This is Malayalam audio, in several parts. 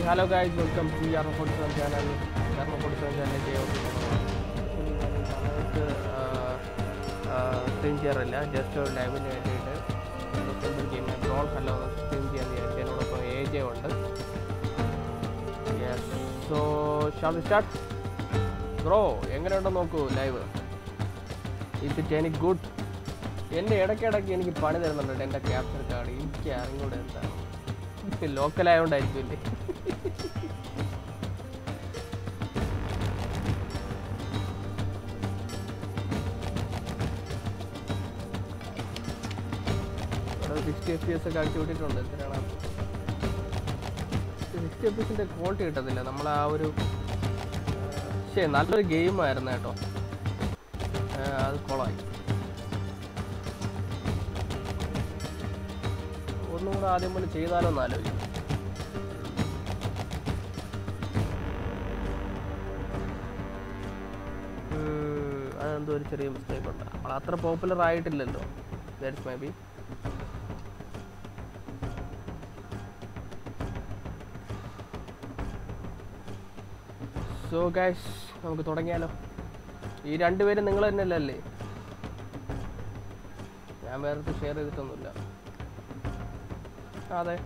Hello guys welcome to Yaar forty seven channel Yaar forty seven ചാനലിലേക്ക് സ്ട്രീം ചെയ്യാറില്ല ജസ്റ്റ് ഒരു ലൈവിന് വേണ്ടിയിട്ട് simple game troll hello stream ചെയ്യാൻ വിചാരിച്ചു എന്നോടൊപ്പം എ ജെ ഉണ്ട് yes so shall start bro എങ്ങനെയുണ്ടെന്ന് നോക്കൂ live it it any good എൻ്റെ ഇടയ്ക്കിടയ്ക്ക് എനിക്ക് പണി തരുന്നുണ്ട് എൻ്റെ ക്യാപ്ചർ കാർഡ് എനിക്ക് അറിഞ്ഞൂടെ എന്താണ് ലോക്കൽ ആയതുകൊണ്ടായിരിക്കും അല്ലേ സിക്സ്റ്റി എഫ് പി എസ് ഒക്കെ അടിച്ചു വിട്ടിട്ടുണ്ട് എന്തിനാണ് സിക്സ്റ്റി എഫ് പി എസിൻ്റെ ക്വാളിറ്റി കിട്ടത്തില്ല നമ്മൾ ആ ഒരു ശരി നല്ലൊരു ഗെയിമായിരുന്നു കേട്ടോ ആ, അത് കൊളായി ഒന്നും കൂടെ ആദ്യം പോലെ ചെയ്താലോ എന്ന് ആലോചിക്കും ഉം, അതെന്തോ ഒരു ചെറിയ മിസ്റ്റേക്ക് ഉണ്ട് നമ്മൾ അത്ര പോപ്പുലർ ആയിട്ടില്ലല്ലോ that's maybe so guys നമുക്ക് തുടങ്ങിയാലോ ഈ രണ്ടുപേരും നിങ്ങൾ തന്നെയല്ലേ ഞാൻ വേറെ ഷെയർ ചെയ്തിട്ടൊന്നുമില്ല അതെ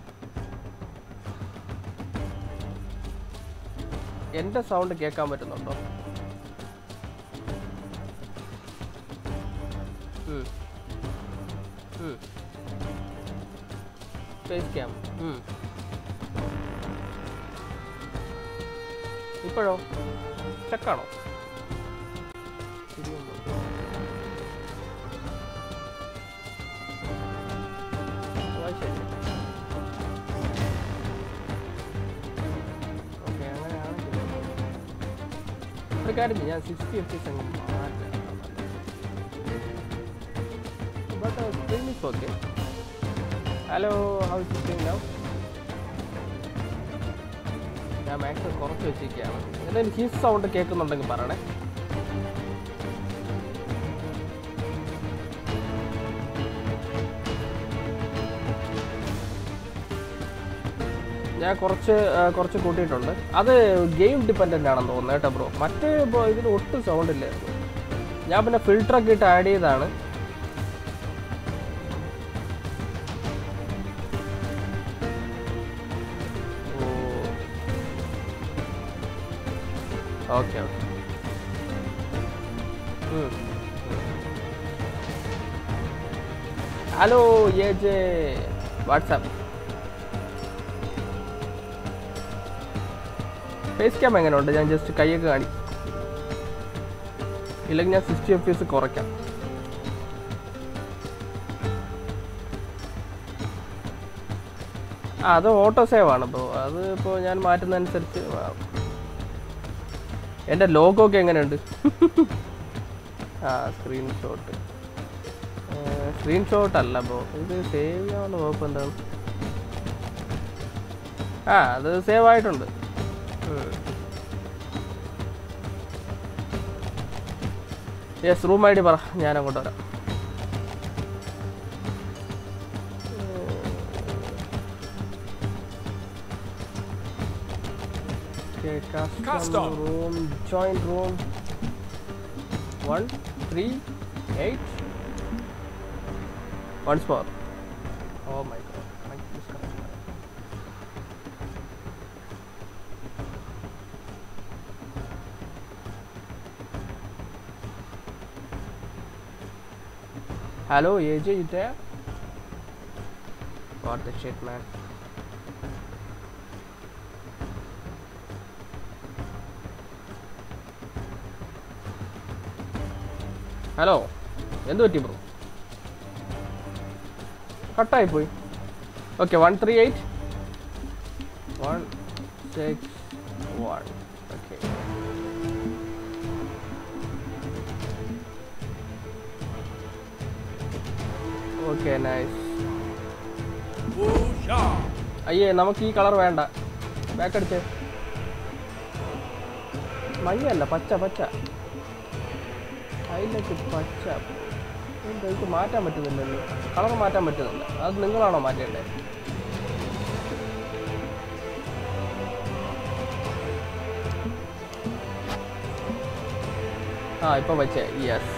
എൻ്റെ സൗണ്ട് കേൾക്കാൻ പറ്റുന്നുണ്ടോ ഉം. ഉം. ഫേസ് ക്യാം ഉം. ഇപ്പോഴോ ചെക്കാണോ ശരിയൊന്നും ശരി ഓക്കെ അങ്ങനെയാണെങ്കിൽ ഒരു കാര്യം ചെയ്യ്, ഞാൻ സിക്സ്റ്റി എഫ് എസ് അങ്ങ് മാറ്റാം but screen is okay hello how is screen now ഞാൻ മാക്സ് കുറച്ച് വെച്ചിരിക്കുകയാണ് എന്തെങ്കിലും ഹിസ് സൗണ്ട് കേൾക്കുന്നുണ്ടെങ്കിൽ പറയണേ ഞാൻ കുറച്ച് ആ, കുറച്ച് കൂട്ടിയിട്ടുണ്ട് അത് ഗെയിം ഡിപ്പെൻഡൻ്റ് ആണെന്ന് തോന്നുന്നു കേട്ടോ ബ്രോ മറ്റേ ബ്രോ ഇതിന് ഒട്ടും സൗണ്ട് ഇല്ലായിരുന്നു ഞാൻ പിന്നെ ഫിൽറ്ററൊക്കെ ഇട്ട് ആഡ് ചെയ്താണ് okay okay hello A J WhatsApp face cam എങ്ങനെയുണ്ട് ഞാൻ ജസ്റ്റ് കൈയൊക്കെ കാണി ഇല്ലെങ്കിൽ ഞാൻ സിക്സ്റ്റി എഫ് എസ് കുറയ്ക്കാം ആ അത് ഓട്ടോ സേവ് ആണ് ഇപ്പോൾ അത് ഇപ്പോൾ ഞാൻ മാറ്റുന്നതനുസരിച്ച് മാറും. എൻ്റെ ലോഗോ ഒക്കെ എങ്ങനെയുണ്ട് ആ സ്ക്രീൻഷോട്ട് സ്ക്രീൻഷോട്ട് അല്ല ബ്രോ ഇത് സേവ് ചെയ്യാനുള്ള കുഴപ്പം എന്താണ് ആ അത് സേവ് ആയിട്ടുണ്ട് യെസ് റൂം ഐ ഡി പറ ഞാൻ അങ്ങോട്ട് വരാം Custom. room joint room one three eight once more oh my god my disconnect. Hello, AJ, you there? What the shit, man? Hello എന്ത് പറ്റി ബ്രോ കട്ടായി പോയി okay one three eight one six one okay okay nice Woosha! അയ്യേ നമുക്ക് ഈ കളർ വേണ്ട ബാക്ക് അടിച്ചേ മഞ്ഞല്ല പച്ച പച്ച അതിലേക്ക് പച്ച എന്താ ഇത് മാറ്റാൻ പറ്റുന്നില്ലല്ലോ കളർ മാറ്റാൻ പറ്റുന്നില്ല അത് നിങ്ങളാണോ മാറ്റേണ്ടത് ആ ഇപ്പൊ വെച്ചേ യെസ്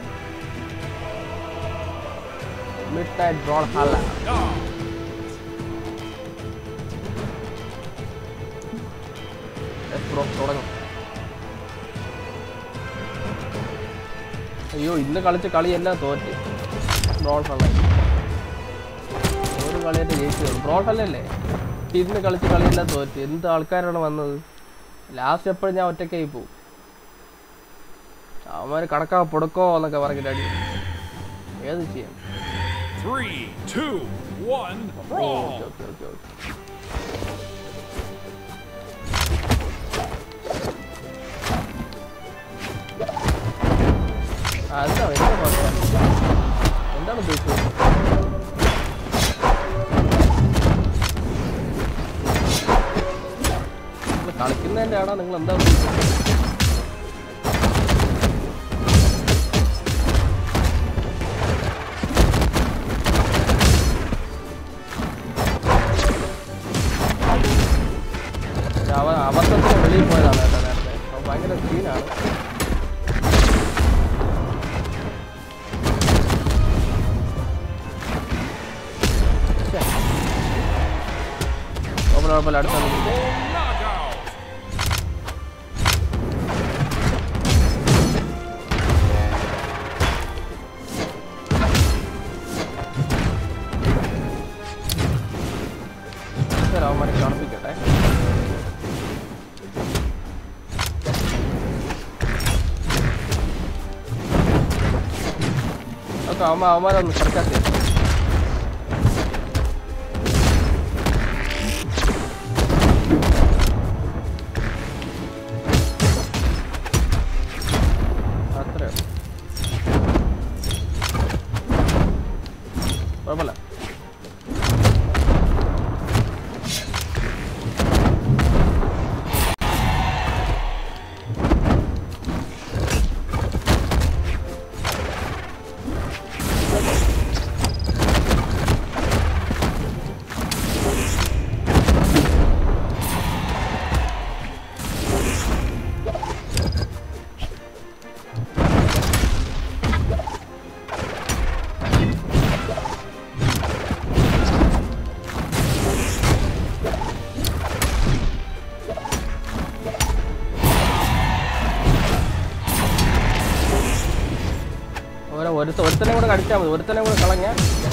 മിഡ് നൈറ്റ് ബ്രോൾ ഹല്ല Ah, ബ്രോ തുടങ്ങും അയ്യോ ഇന്ന് കളിച്ച കളിയെല്ലാം തോറ്റ് ബ്രോൾ ഹള്ള ഒരു കളിയായിട്ട് ജയിച്ചു ബ്രോൾ ഹല്ലല്ലേ ഇന്ന് കളിച്ച കളിയെല്ലാം തോറ്റ് എന്ത് ആൾക്കാരാണ് വന്നത് ലാസ്റ്റ് എപ്പോഴും ഞാൻ ഒറ്റയ്ക്കായി പോവും അവന്മാർ കടക്കാ പൊടുക്കോ എന്നൊക്കെ പറഞ്ഞിട്ട് അടി ഏത് ചെയ്യാം three, two, one, ഓ, brawl. Okay okay okay okay ആ, എന്താ എന്താ കുഴപ്പം? എന്താണ് ഉദ്ദേശിച്ചത് നിങ്ങൾ കളിക്കുന്നതിന്റെ ആണോ നിങ്ങൾ എന്താ ഉദ്ദേശിച്ചത് അവ അബദ്ധത്തിന് വെളിയിൽ പോയതാണ് കേട്ടോ നേരത്തെ അപ്പൊ ഭയങ്കര സീനാണ് ശ്ശെ. കുഴപ്പമില്ല കുഴപ്പമില്ല അടുത്ത കളി. Knockout. ശരി, അവന്മാരെ കളിപ്പിക്കട്ടെ ഓക്കെ അവന്മാ അവന്മാരൊന്ന് സർക്കാർ അത്രേ കുഴപ്പമില്ല ഓരോ ഒരുത്ത ഒരുത്തനെ കൂടെ കടിച്ചാൽ മതി ഒരുത്തനെ കൂടെ കളഞ്ഞ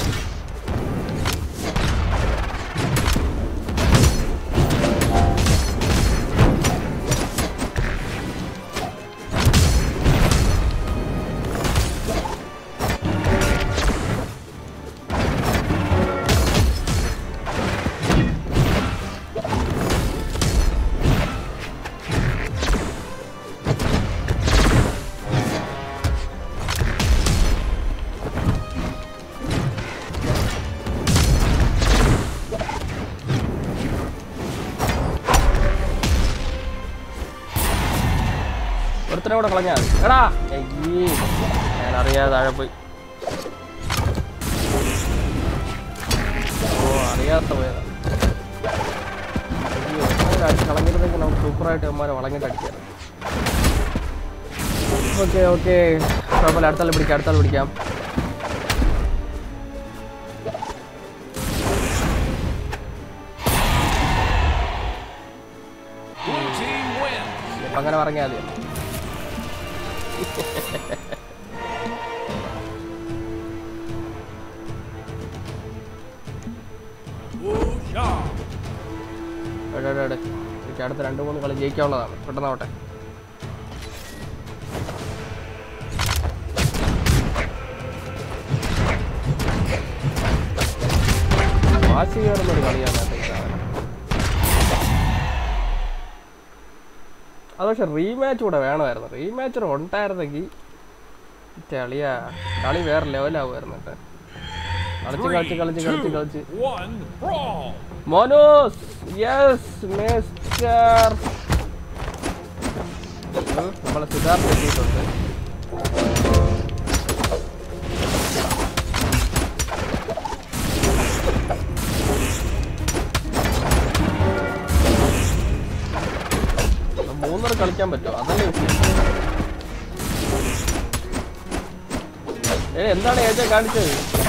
ഒരുത്തനെ കൂടെ കളഞ്ഞാൽ മതി എടാ അയ്യേ ഞാൻ അറിയാതെ താഴെ പോയി ഓ അറിയാത്ത പോയതാ അയ്യോ ഒരുത്തനെ അടിച്ച് കളഞ്ഞിരുന്നെങ്കിൽ നമുക്ക് സൂപ്പറായിട്ട് അമ്മമാരെ വളഞ്ഞിട്ട് അടിക്കാം ഓക്കെ ഓക്കെ കുഴപ്പമില്ല അടുത്താൾ പിടിക്കാം അടുത്താൾ പിടിക്കാം Blue team wins. ഇപ്പം അങ്ങനെ പറഞ്ഞാൽ മതി Woo-sha. എടാ, എടാ, എടാ. എനിക്ക് അടുത്ത രണ്ട് മൂന്ന് കളി ജയിക്കാനുള്ളതാണ് പെട്ടെന്നാവട്ടെ വാശി കയറുന്ന ഒരു കളിയാണ് കേട്ടോ ഈ സാധനം. അത് പക്ഷെ റീമാച്ച് കൂടെ വേണമായിരുന്നു റീമാച്ച് ഉണ്ടായിരുന്നെങ്കിൽ കളിയാ കളി വേറെ ലെവലാവുമായിരുന്നു കേട്ടോ കളിച്ച് കളിച്ച് കളിച്ച് കളിച്ച് കളിച്ച് one, brawl. മോനോസ് യെസ് മിസ്റ്റർ നമ്മളെ സിദ്ധാർത്ഥ എത്തിയിട്ടുണ്ട് മൂന്നര കളിക്കാൻ പറ്റുമോ അതല്ലേ വിഷയം ഏ എന്താണ് ഏജ കാണിച്ചത്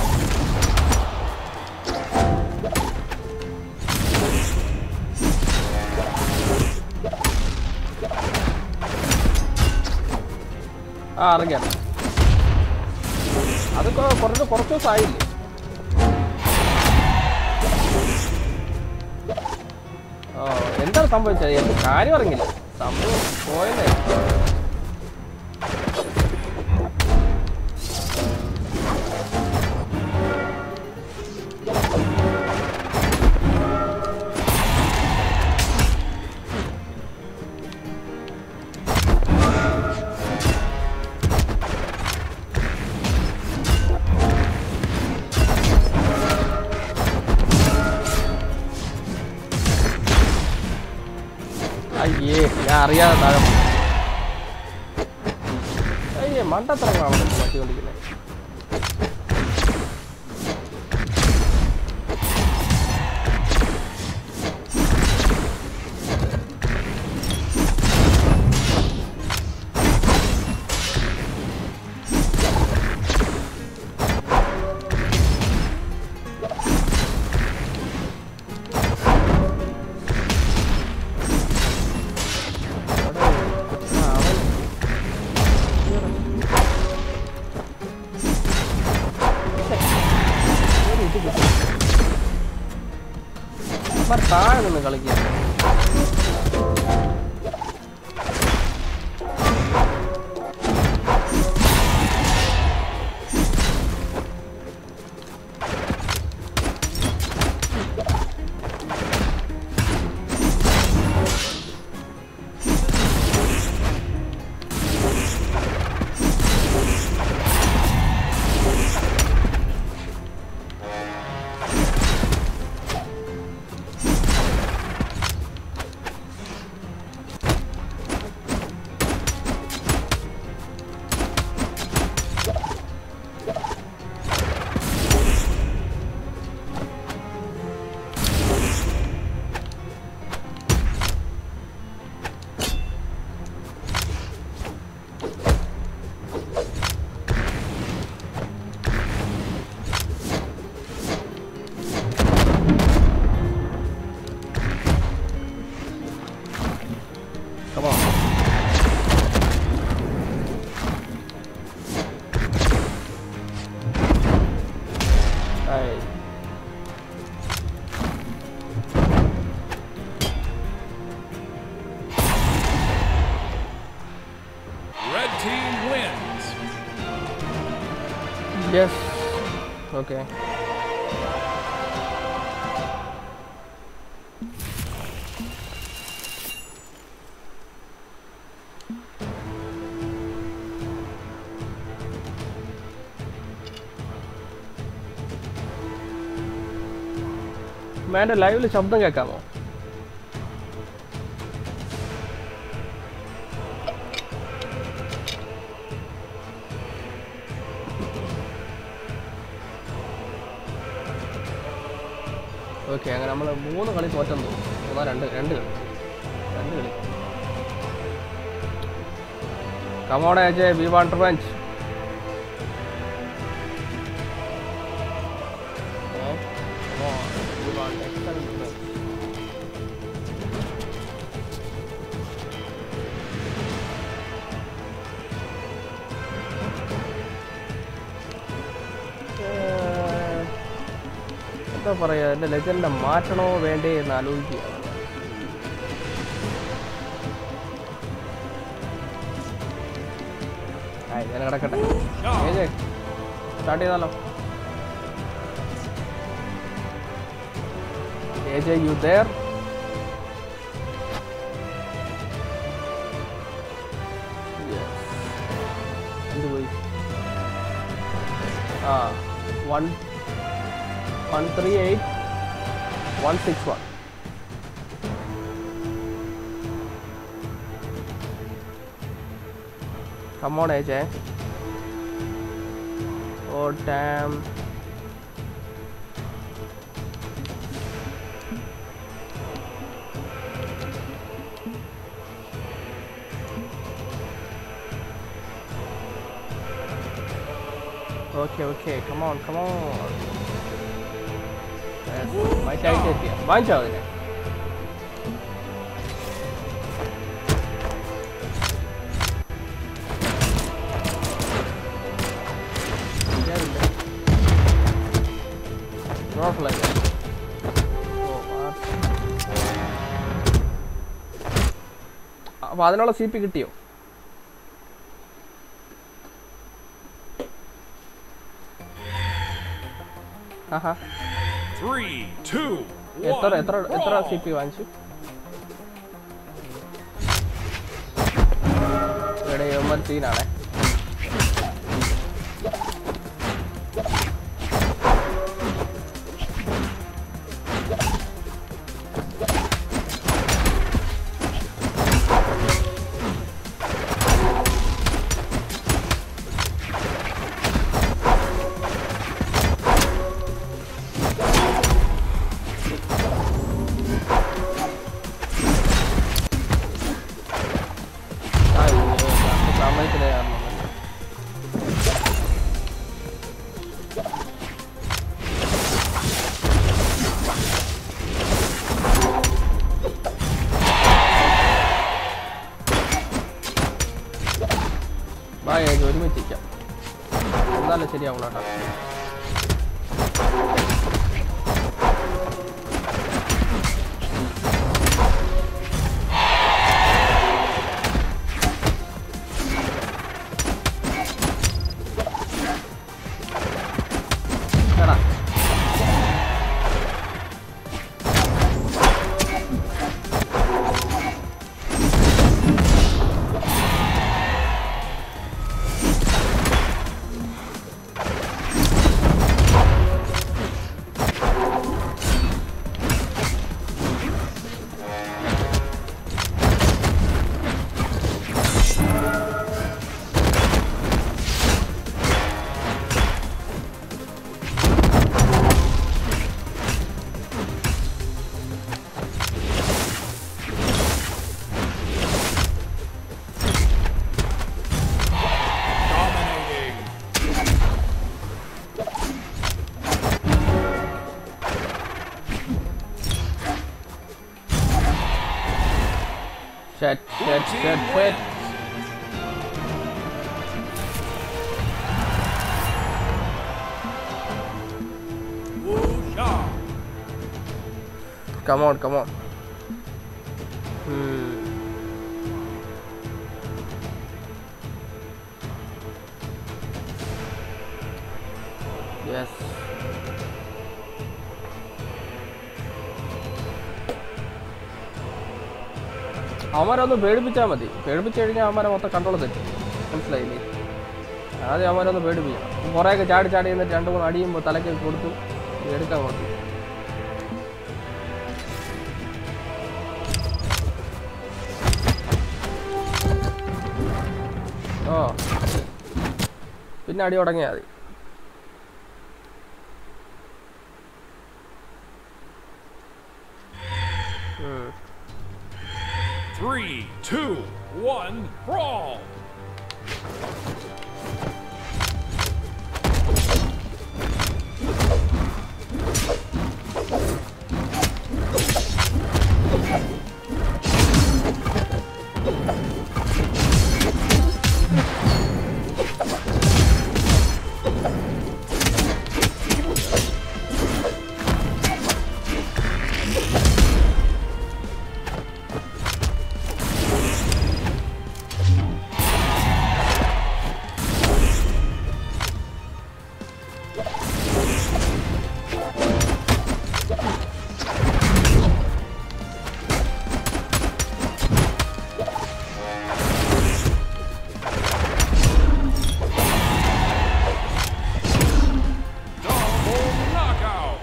ആ അറിയാം അതൊക്കെ കുറച്ച് കുറച്ച് ദിവസമായില്ലേ ഓ എന്താണ് സംഭവിച്ചത് എന്ത് കാര്യം അറിഞ്ഞില്ല സംഭവം പോയല്ലേ അയ്യേ ഞാൻ അറിയാതെ താഴെ പോയി. അയ്യേ മണ്ടത്തരങ്ങളാണ് പറ്റിക്കൊണ്ടിരിക്കുന്നത് അവിടെ ആ, അവൻ ഒരു ഇത് കിട്ടി. അപ്പൊ താഴെ നിന്ന് കളിക്കുക Come on. Hey. Red team wins. Yes. Okay. മേൻ്റെ ലൈവിൽ ശബ്ദം കേൾക്കാമോ ഓക്കെ അങ്ങനെ നമ്മൾ മൂന്ന് കളി തോറ്റെന്ന് തോന്നുന്നു മൂന്നാ രണ്ട് രണ്ട് കളി രണ്ട് കളി come on Ajay we want revenge എന്താ പറയാ എൻ്റെ ലെജൻഡിനെ മാറ്റണോ വേണ്ടേ എന്ന് ആലോചിക്കുകയാണ് ആ ഇങ്ങനെ കിടക്കട്ടെ ഏജ് സ്റ്റാർട്ട് ചെയ്താലോ ഏജ് യു ദർ എന്ത് പോയി ആ one one three eight one six one Come on, AJ. Oh, damn. Okay okay come on come on മൈറ്റായിട്ട് എത്തിയ വാങ്ങിച്ചോ അതിനെ ഇല്ലാതില്ല. കുഴപ്പമില്ല. ഓ, ആ. അപ്പൊ അതിനുള്ള സി പി കിട്ടിയോ ആഹാ Three, two, എത്ര one. എത്ര എത്ര brawl. സി പി വാങ്ങിച്ചു ഇവിടെ യവന്മാർ സീനാണേ അയ്യോ സമയത്തിലെ കാരണം ബായ് ഒരുമിച്ച് ഇരിക്കാം എന്നാലും ശരിയാവുള്ളൂ കേട്ടോ എടാ Dominating. ഷെറ്റ് ഷെറ്റ് Team ഷെറ്റ് ഷെറ്റ് wins. Woo-sha. Come on, come on. Hmm. Yes. അവന്മാരൊന്ന് പേടിപ്പിച്ചാൽ മതി പേടിപ്പിച്ചു കഴിഞ്ഞാൽ അവന്മാരെ മൊത്തം കൺട്രോൾ തെറ്റും മനസ്സിലായില്ലേ ആദ്യം അവന്മാരൊന്ന് പേടിപ്പിക്കണം കുറേയൊക്കെ ചാടി ചാടി എന്നിട്ട് രണ്ട് മൂന്ന് അടിയുമ്പോൾ തലയ്ക്ക് കൊടുത്തു എടുക്കാൻ കൊടുത്തു ഓ പിന്നെ അടി തുടങ്ങിയാൽ മതി ഉം. Three, two, one, brawl. Double knockout.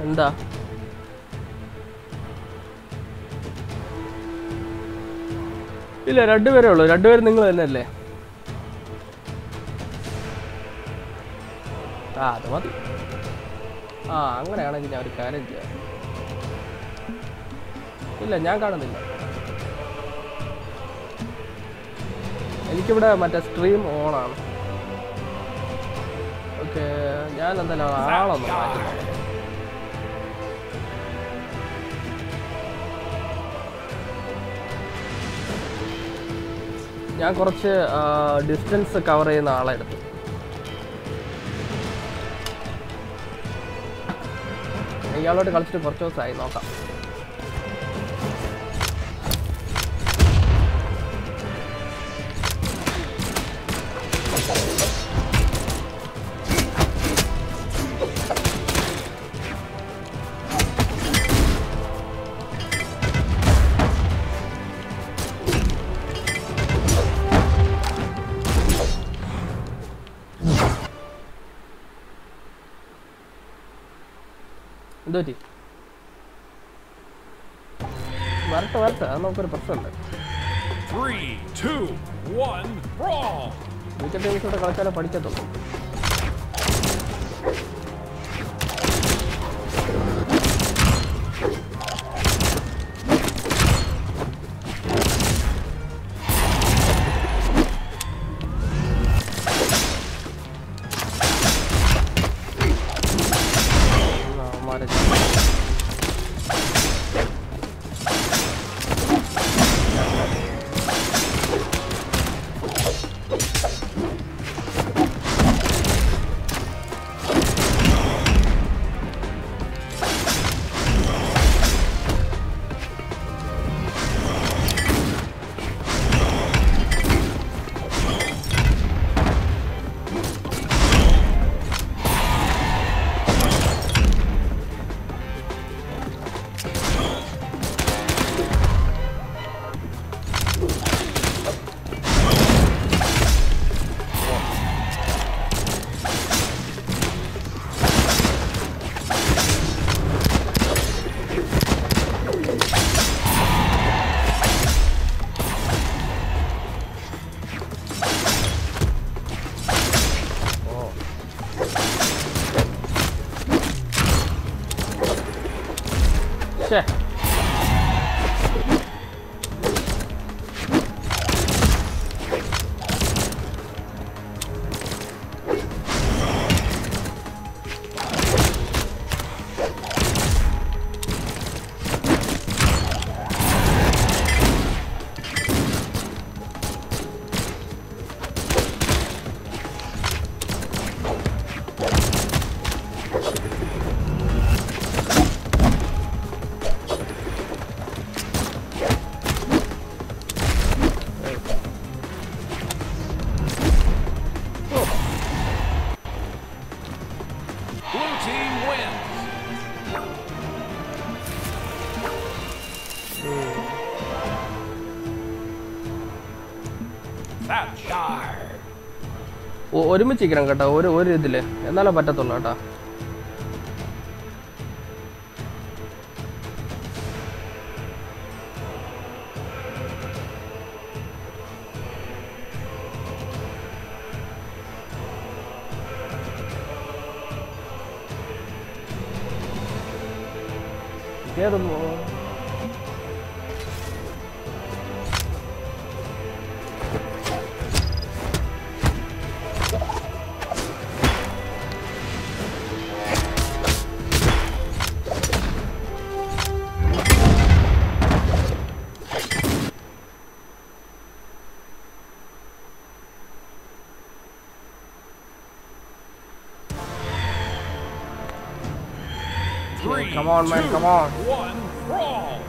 എന്താ ഇല്ല രണ്ടുപേരേ ഉള്ളൂ രണ്ടുപേരും നിങ്ങൾ തന്നെയല്ലേ ആ അത് മതി ആ അങ്ങനെയാണെങ്കിൽ ഞാൻ ഒരു കാര്യം ചെയ്യാം ഇല്ല ഞാൻ കാണുന്നില്ല എനിക്കിവിടെ മറ്റേ സ്ട്രീം ഓണാണ് ഓക്കെ ഞാൻ എന്തായാലും ആളൊന്നും മാറ്റുന്നില്ല ഞാൻ കുറച്ച് ഡിസ്റ്റൻസ് കവർ ചെയ്യുന്ന ആളെ എടുത്തു ഇയാളോട് കളിച്ചിട്ട് കുറച്ച് ദിവസമായി നോക്കാം എന്തോ പറ്റി വരട്ടെ വരട്ടെ അത് നമുക്കൊരു പ്രശ്നമുണ്ട് Three, two, one, brawl! വിക്കറ്റ് ടീംസോടെ കളിച്ചാലേ പഠിക്കത്തുള്ളൂ അവന്മാരെ ശ്ശേ. Blue team wins. That's shy. ഒ- ഒരുമിച്ചിരിക്കണം കേട്ടോ ഒരു ഒരു ഇതില് എന്നാലേ പറ്റത്തുള്ളൂ കേട്ടോ കേറുന്നു Three, come on, man, two, come on. One, brawl!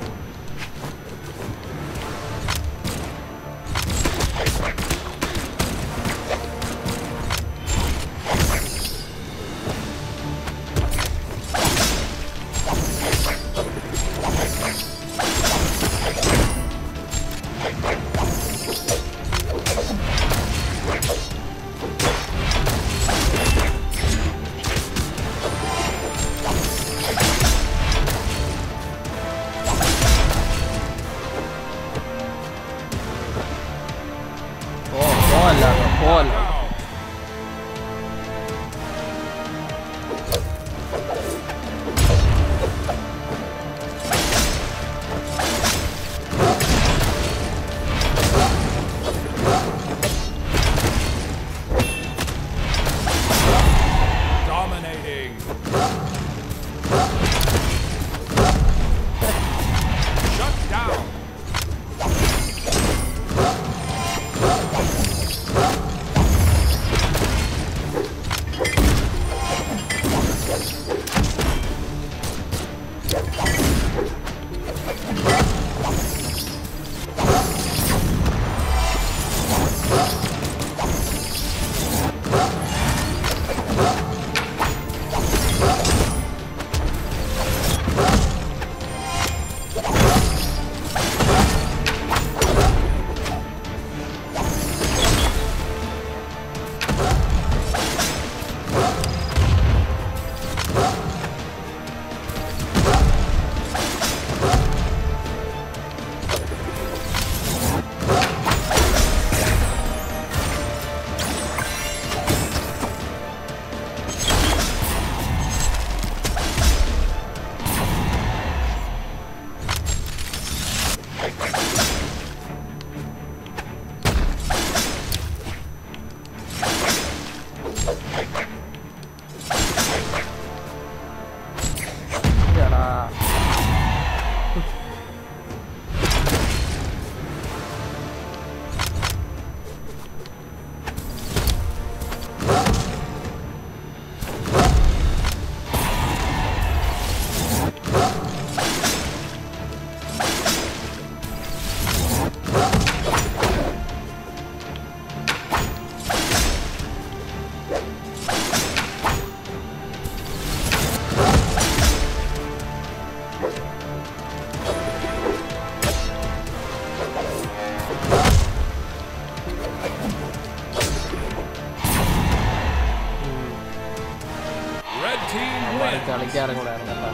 Red team wins. കളിക്കാറും കൂടെയാണ് കേട്ടോ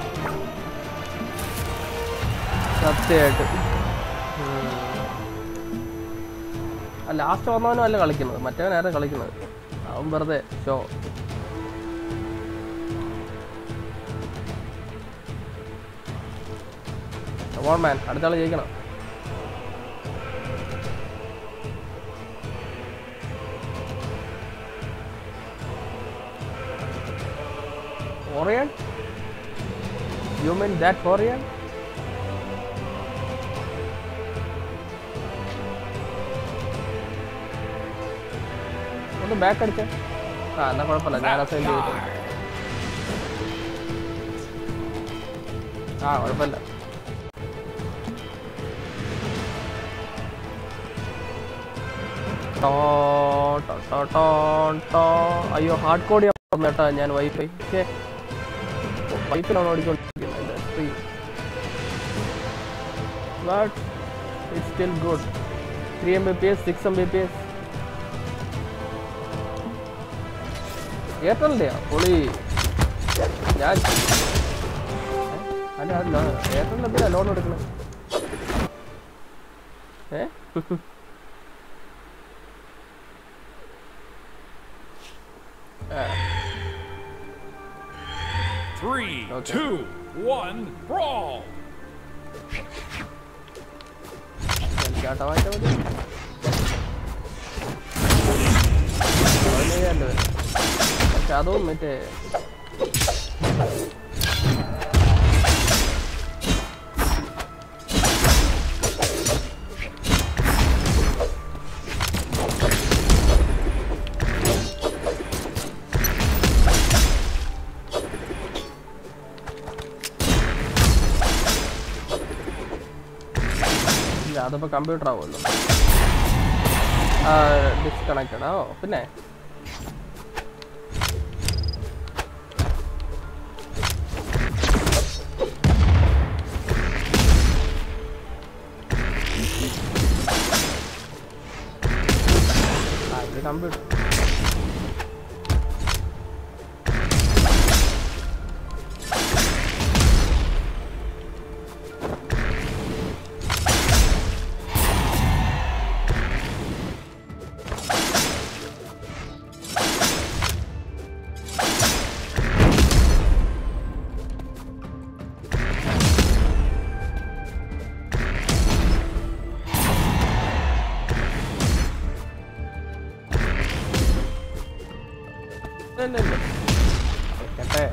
സത്യമായിട്ട് ലാസ്റ്റ് വന്നവനും അല്ല കളിക്കുന്നത് മറ്റവനായിരുന്നു കളിക്കുന്നത് അവൻ വെറുതെ ഷോ മാൻ അടുത്ത ആള് ജയിക്കണം Orion? You mean that Orion? ഒന്ന് ബാക്ക് അടിച്ച ആ എന്നാ കുഴപ്പമില്ല ഞാൻ അസൈൻ ചെയ്തിട്ടുണ്ട് ആ കുഴപ്പമില്ല ടോ ടോ ടോ ടോ ടോ അയ്യോ ഹാർഡ് കോഡ് കേട്ടോ ഞാൻ വൈഫൈ ഛേ വൈഫിലാണ് ഓടിക്കൊണ്ടിരിക്കുന്നത് free but it's still good three M B P S six M B P S എയർടെലിൻ്റെയാ പൊളി ഞാൻ അല്ല അല്ല എയർടെലിൽ എന്തിനാ ലോൺ എടുക്കണേ ഏ Three, Okay. two, one, brawl. എനിക്ക് ആട്ട വാങ്ങിച്ചാൽ മതി അവന് ചെയ്യാണ്ട് വരും. പക്ഷെ അതും മറ്റേ ഇല്ല അതിപ്പോൾ കമ്പ്യൂട്ടർ ആവുമല്ലോ ഡിസ്കണക്റ്റഡ് ഓ പിന്നെ ആ ഇത് കമ്പ്യൂട്ടർ ഇല്ല ഇല്ല കേട്ടെ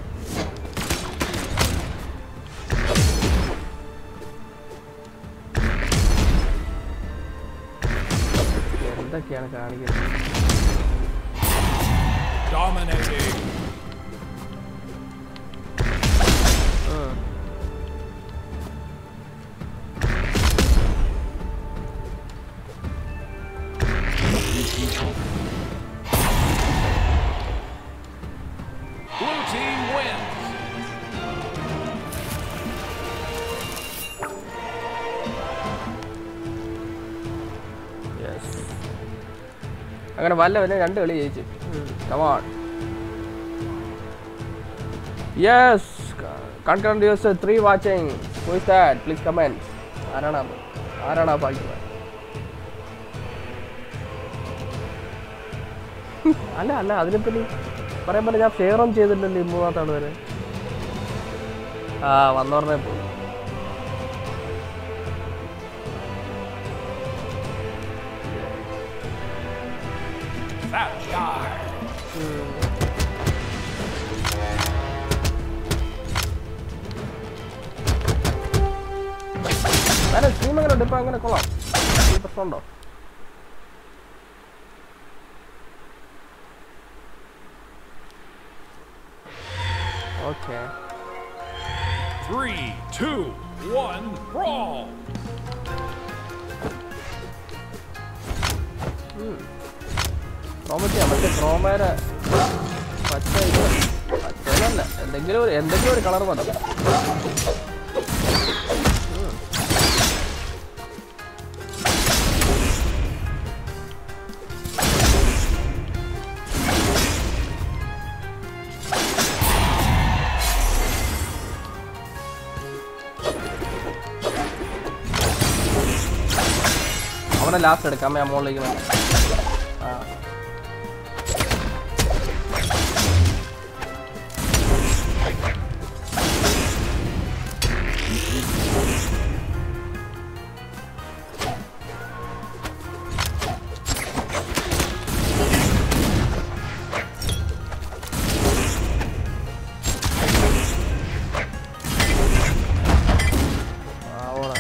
എന്തൊക്കെയാണ് കാണിക്കുന്നത് Dominating. ഉം. Blue team wins. Yes. അങ്ങനെ വല്ല വല്ല രണ്ട് കളി ജയിച്ചു come on yes concurrent use three watching voice that please comment ആരാണ് അത്? ആരാണ് ആ പാടിക്കുന്നത് അല്ല അല്ല അതിനിപ്പോ നീ പറയാൻ പോലെ ഞാൻ ഷെയറും ചെയ്തില്ലല്ലോ ഈ മൂന്നാമത്തെ ആള് വരെ ആ വന്നോർന്നെ പോയി That guy. ഞാൻ സ്ട്രീം എങ്ങനെ ഉണ്ട് ഇപ്പൊ അങ്ങനെ കൊള്ളാം ഈ പ്രശ്നമുണ്ടോ okay Three, two, one, brawl. ക്രോമറ്റിയാ മറ്റേ ക്രോമേര പച്ച ഇത് പച്ചയല്ല എന്തെങ്കിലും ഒരു എന്തെങ്കിലും ഒരു കളർ മതി ഉം. അവനെ ലാസ്റ്റ് എടുക്കാം ഞാൻ മുകളിലേക്ക് വേണ്ട ആ Ahora.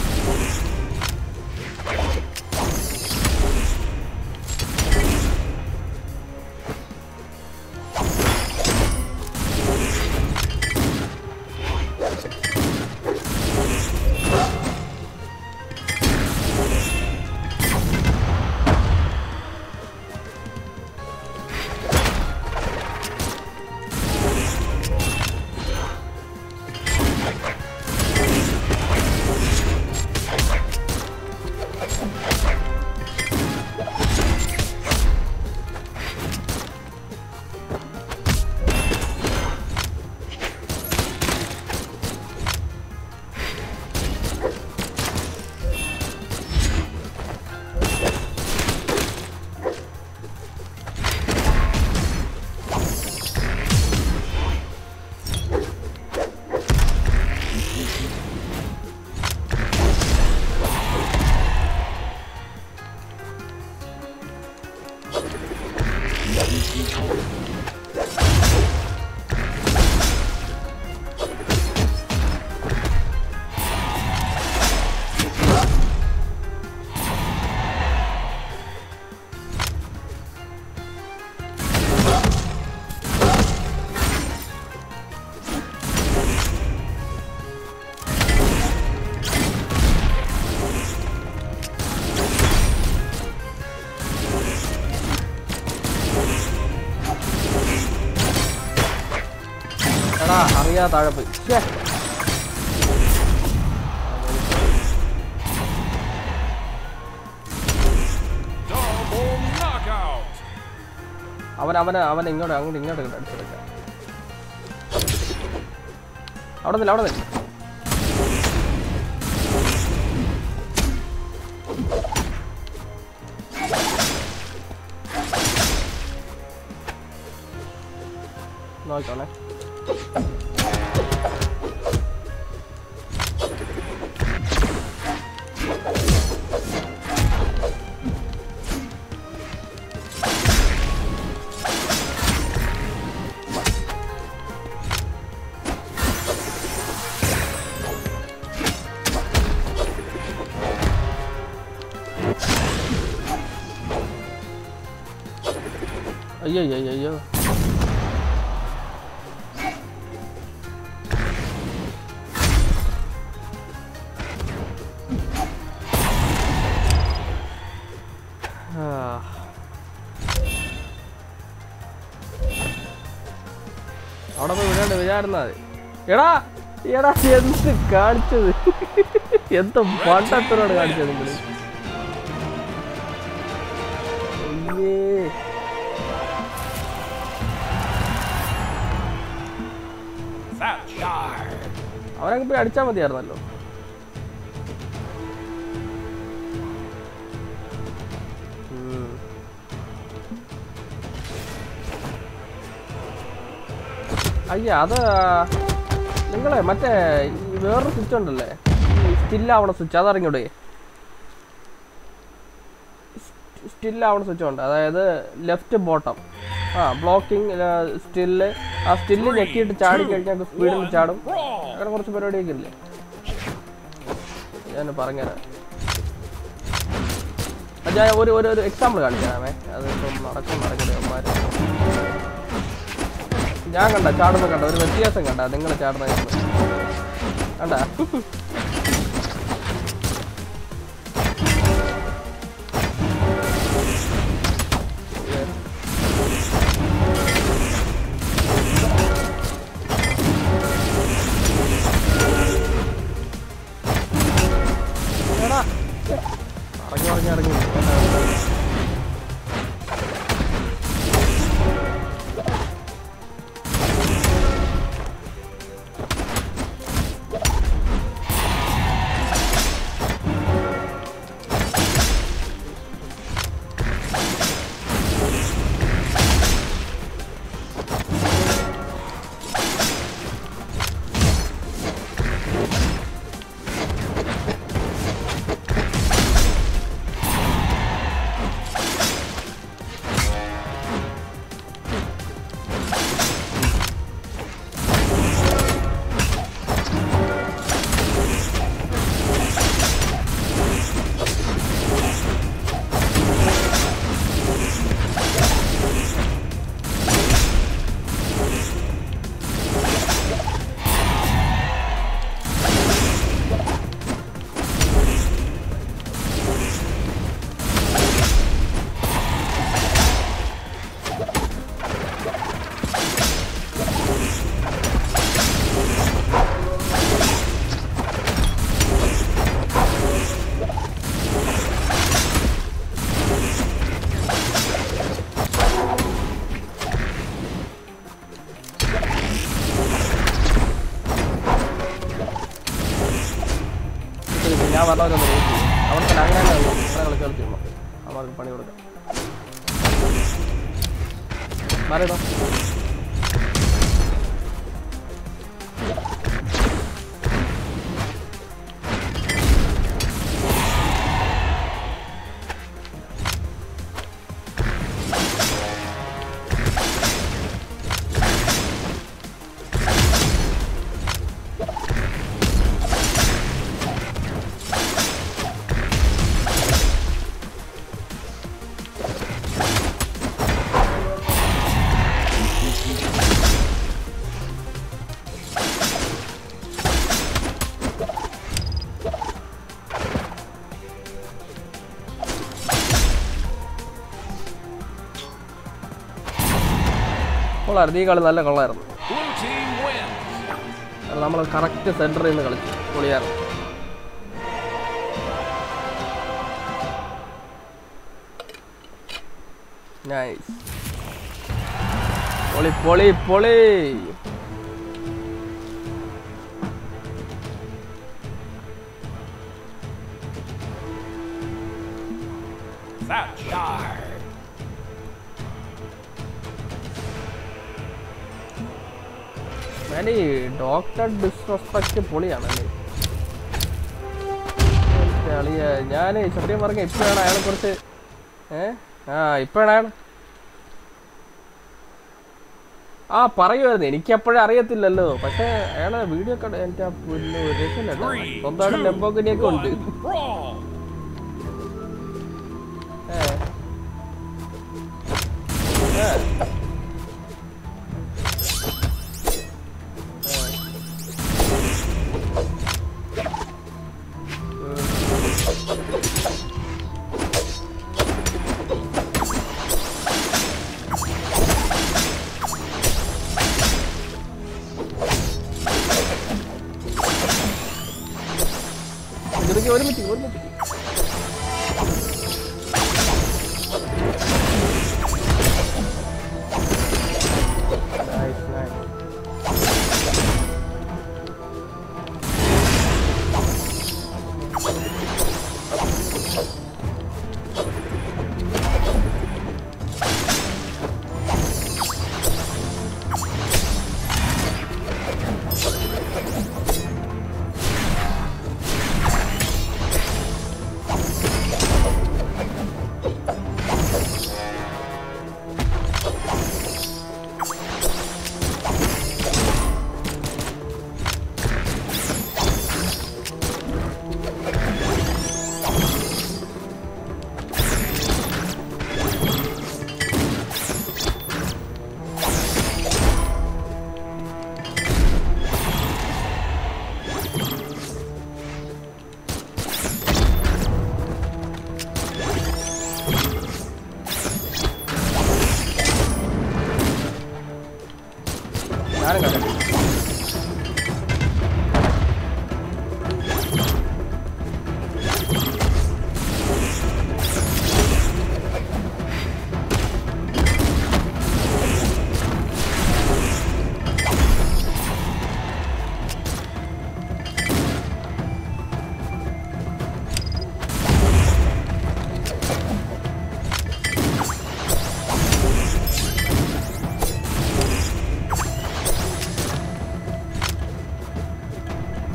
എടാ അറിയാ താഴെ പോയി ശ്ശേ. Double knockout. അവൻ അവന് അവൻ ഇങ്ങോട്ട് അങ്ങോട്ട് ഇങ്ങോട്ട് ഇങ്ങോട്ട് അടിച്ചെടുക്കാം അവിടെ നില്ല അവിടെ നില്ല നോക്കണേ അയ്യോ അയ്യോ അയ്യോ, അയ്യോ ആ. അവിടെ പോയി വിടാണ്ട് വിചാരുന്നാ മതി എടാ എടാ എന്ത് കാണിച്ചത് എന്ത് പണ്ടത്തിനോട് കാണിച്ചത് നിങ്ങള് അയ്യേ That guy. അവനങ്ങ് പോയി അടിച്ചാൽ മതിയായിരുന്നല്ലോ ഉം. അയ്യ അത് നിങ്ങളെ മറ്റേ ഈ വേറൊരു സ്വിച്ച് ഉണ്ടല്ലേ സ്റ്റില്ലാവണ സ്വിച്ച് അതറിഞ്ഞൂടെ സ്റ്റില്ലാവണ സ്വിച്ച് ഉണ്ട് അതായത് ലെഫ്റ്റ് ബോട്ടം ആ ബ്ലോക്കിംഗ് സ്റ്റില്ല് ആ സ്റ്റില്ല് ഞെക്കിയിട്ട് ചാടി കഴിഞ്ഞാൽ സ്പീഡിൽ ചാടും Brawl. അങ്ങനെ കുറച്ച് പരിപാടിയൊക്കെ ഇല്ലേ ഞാൻ പറഞ്ഞുതരാം അത് ഞാൻ ഒരു ഒരു ഒരു എക്സാമ്പിൾ കാണിക്കാമേ അത് ഇപ്പം നടക്കും നടക്കില്ല അമ്മമാർ ഞാൻ കണ്ട ചാടുമ്പോൾ കണ്ട ഒരു വ്യത്യാസം കണ്ട നിങ്ങൾ ചാടുന്ന കണ്ട എടാ. ഇറങ്ങി ഇറങ്ങി ഇറങ്ങി ശരി, ഞാൻ പറഞ്ഞവരൊന്ന് വെയിറ്റ് ചെയ്യും അവിടെ തന്നെ അങ്ങനെ തന്നെ നിന്നോ. ഇവിടെ കളിച്ച് കളിച്ച് നിന്നോ. അവർക്ക് പണി കൊടുക്കാം മാറിയിടോ കൊള്ളായിരുന്നു ഈ കളി നല്ല കൊള്ളായിരുന്നു Blue team wins. നമ്മൾ കറക്റ്റ് സെൻറ്ററിൽ നിന്ന് കളിച്ചു പൊളിയായിരുന്നു നൈസ് പൊളി പൊളി പൊളി Satchar. ഞാൻ ഈ ഡോക്ടർ ഡിസ്റെസ്പെക്ട് പൊളിയാണല്ലേ അളിയ ഞാൻ സത്യം പറഞ്ഞ ഇപ്പോഴാണ് അയാളെ കുറിച്ച് ഏ ആ ഇപ്പോഴാണ് അയാൾ ആ പറയുമായിരുന്നു എനിക്കപ്പോഴേ അറിയത്തില്ലല്ലോ പക്ഷേ അയാളെ വീഡിയോ ഒക്കെ എൻ്റെ പുല്ല് രക്ഷയില്ലട്ടോ Three, സ്വന്തമായിട്ട് two, ലെമ്പോഗിനിയൊക്കെ ഉണ്ട് one, brawl. ഏ. ഏ. ഏ. ഇതൊക്കെ ഒരുമിച്ച് ഒരുമിച്ച് Nice, nice.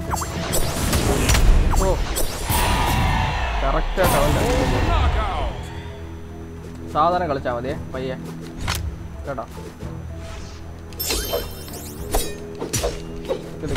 ഓ കറക്റ്റായിട്ട് അവൻ്റെ Knockout. സാധാരണ കളിച്ചാൽ മതിയേ പയ്യെ കേട്ടോ ഇത്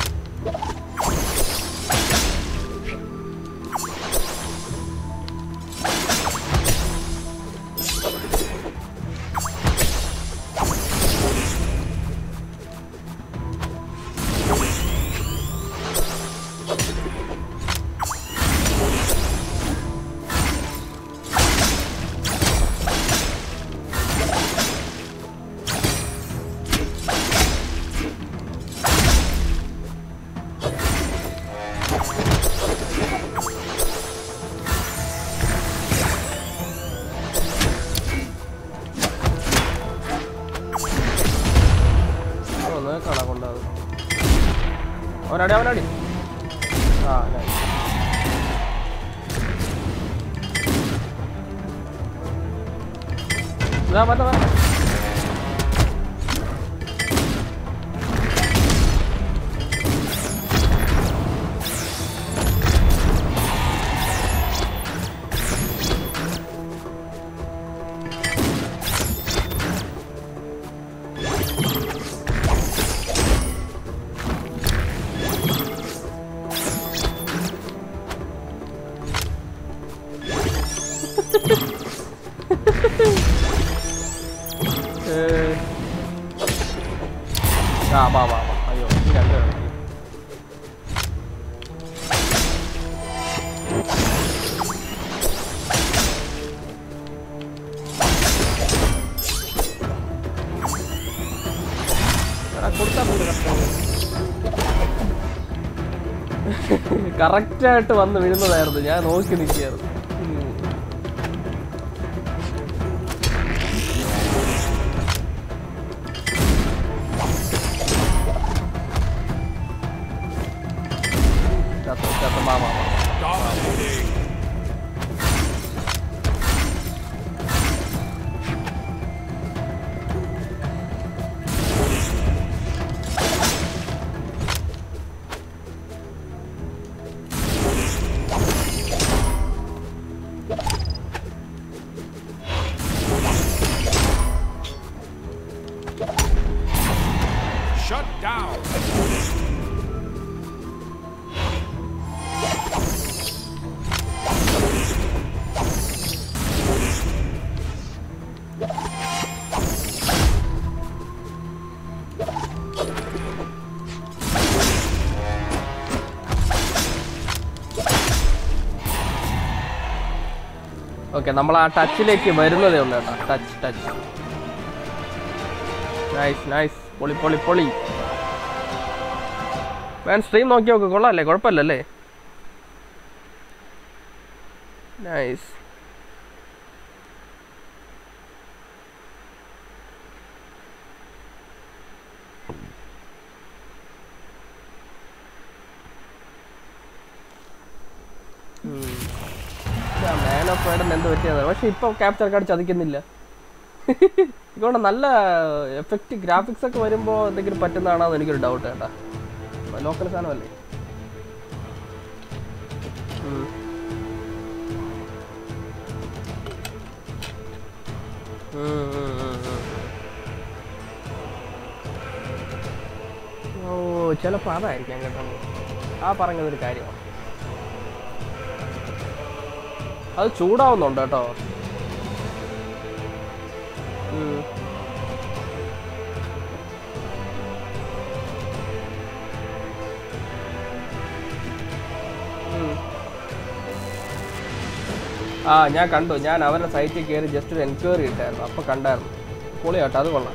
ഓ നേക്കാണാ കൊണ്ടത് അവനടി അവനടി ആ nice. ഇതാ മറ്റേ മറ്റേ ഏ. ആ വാ വാ വാ അയ്യോ ഈ രണ്ട് കളി. എടാ, കൊടുത്താ പോലും കറക്റ്റായിട്ട് വന്ന് വീഴുന്നതായിരുന്നു ഞാൻ നോക്കി നിൽക്കുകയായിരുന്നു ഉം. ചത്ത് ചത്ത് വാ വാ വാ Dominating. Shut down. ഓക്കെ നമ്മൾ ആ ടച്ചിലേക്ക് വരുന്നതേ ഉള്ളൂ കേട്ടോ ടച്ച് ടച്ച് നൈസ് നൈസ് പൊളി പൊളി പൊളി വേൻ സ്ട്രീം നോക്കി നോക്ക് കൊള്ളാല്ലേ കുഴപ്പമില്ലല്ലേ നൈസ് മാൻ ഓഫ് റൈഡൻ എന്ത് പറ്റിയതാണ് പക്ഷെ ഇപ്പൊ ക്യാപ്ചർ കാർഡ് ചതിക്കുന്നില്ല ഇതുകൊണ്ട് നല്ല എഫക്റ്റ് ഗ്രാഫിക്സ് ഒക്കെ വരുമ്പോൾ എന്തെങ്കിലും പറ്റുന്നതാണോ എന്ന് എനിക്കൊരു ഡൗട്ട് കേട്ടാ ലോക്കൽ സാധനമല്ലേ ഉം. ഉം, ഉം, ഉം, ഉം. ഓ ചിലപ്പോൾ അതായിരിക്കാം കേട്ടോ ആ പറഞ്ഞതൊരു കാര്യമാണ് അത് ചൂടാവുന്നുണ്ട് കേട്ടോ ഉം. ഉം. ആ ഞാൻ കണ്ടു ഞാൻ അവരുടെ സൈറ്റിൽ കയറി ജസ്റ്റ് ഒരു എൻക്വയറി ഇട്ടായിരുന്നു അപ്പൊ കണ്ടായിരുന്നു പൊളി കേട്ടോ അത് കൊള്ളാം